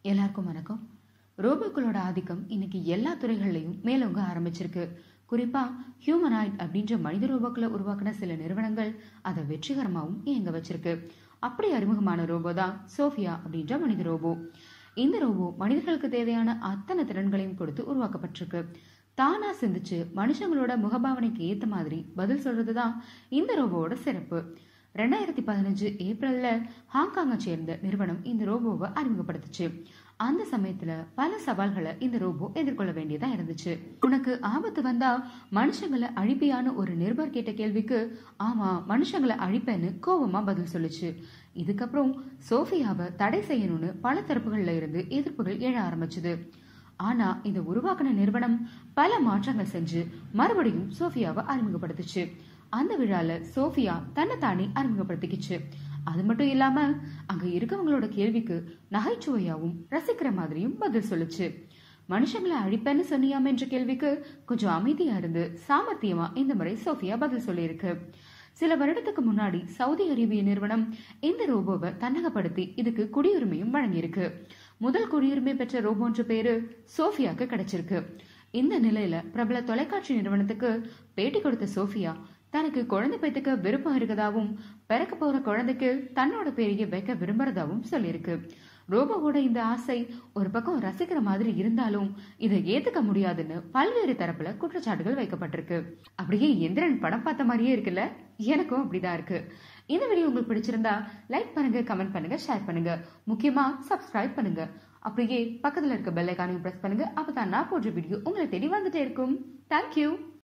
எல்லாருக்கும் வணக்கம் ரோபோக்களோட ஆதிக்கம் இன்னைக்கு எல்லா துறைகள்லையும் மேலோங்க ஆரம்பிச்சிருக்கு குறிப்பா ஹியூமனாய்ட் அப்படின்ற மனித ரோபோக்களை உருவாக்கின சில நிறுவனங்கள் அதை வெற்றிகரமாகவும் இயங்க வச்சிருக்கு அப்படி அறிமுகமான ரோபோ தான் சோஃபியா அப்படின்ற மனித ரோபோ இந்த ரோபோ மனிதர்களுக்கு தேவையான அத்தனை திறன்களையும் கொடுத்து உருவாக்கப்பட்டிருக்கு தானா சிந்திச்சு மனுஷங்களோட முகபாவனைக்கு ஏத்த மாதிரி பதில் சொல்றதுதான் இந்த ரோபோவோட சிறப்பு ரெண்டாயிரத்தி பதினஞ்சு ஏப்ரல்ல ஹாங்காங்கை சேர்ந்த நிறுவனம் இந்த ரோபோவை அறிமுகப்படுத்துச்சு அந்த சமயத்துல பல சவால்களை இந்த ரோபோ எதிர்கொள்ள வேண்டியதா இருந்துச்சு உனக்கு ஆபத்து வந்தா மனுஷங்களை அழிப்பியான ஒரு நிருபர் கேட்ட கேள்விக்கு ஆமா மனுஷங்களை அழிப்பேன்னு கோபமா பதில் சொல்லுச்சு இதுக்கப்புறம் சோஃபியாவை தடை செய்யணும்னு பல தரப்புகள்ல இருந்து எதிர்ப்புகள் எழ ஆரம்பிச்சது ஆனா இதை உருவாக்கின நிறுவனம் பல மாற்றங்கள் செஞ்சு மறுபடியும் சோஃபியாவை அறிமுகப்படுத்துச்சு அந்த விழால சோஃபியா தன்னைத்தானே அறிமுகப்படுத்திக்கிச்சு அது மட்டும் இல்லாம அங்க இருக்கவங்களோட கேள்விக்கு நகைச்சுவையாவும் ரசிக்கிற மாதிரியும் பதில் சொல்லுச்சு மனுஷங்களை அழிப்பேன்னு சொன்னியாம என்ற கேள்விக்கு கொஞ்சம் அமைதியா இருந்து சாமர்த்தியமா இந்த முறை சோஃபியா பதில் சொல்லியிருக்கு சில வருடத்துக்கு முன்னாடி சவுதி அரேபிய நிறுவனம் இந்த ரோபோவை தன்னகப்படுத்தி இதுக்கு குடியுரிமையும் வழங்கியிருக்கு முதல் குடியுரிமை பெற்ற ரோபோன்ற பேரு சோஃபியாக்கு கிடைச்சிருக்கு இந்த நிலையில பிரபல தொலைக்காட்சி நிறுவனத்துக்கு பேட்டி கொடுத்த சோஃபியா தனக்கு குழந்தை பெற்றுக்க விருப்பம் இருக்கதாவும் பிறக்க போற குழந்தைக்கு தன்னோட பேரையே வைக்க விரும்புறதாவும் சொல்லியிருக்கு ரோபோவோட இந்த ஆசை ஒரு பக்கம் ரசிக்கிற மாதிரி இருந்தாலும் இதை ஏத்துக்க முடியாதுன்னு பல்வேறு தரப்புல குற்றச்சாட்டுகள் வைக்கப்பட்டிருக்கு அப்படியே எந்திரன் படம் பார்த்த மாதிரியே இருக்குல்ல எனக்கும் அப்படிதான் இருக்கு இந்த வீடியோ உங்களுக்கு பிடிச்சிருந்தா லைக் பண்ணுங்க கமெண்ட் பண்ணுங்க ஷேர் பண்ணுங்க முக்கியமா சப்ஸ்கிரைப் பண்ணுங்க அப்படியே பக்கத்துல இருக்க பெல் ஐக்கானையும் பிரஸ் பண்ணுங்க அப்பதான் நான் போடுற வீடியோ உங்களை தேடி வந்துட்டே இருக்கும் தேங்க்யூ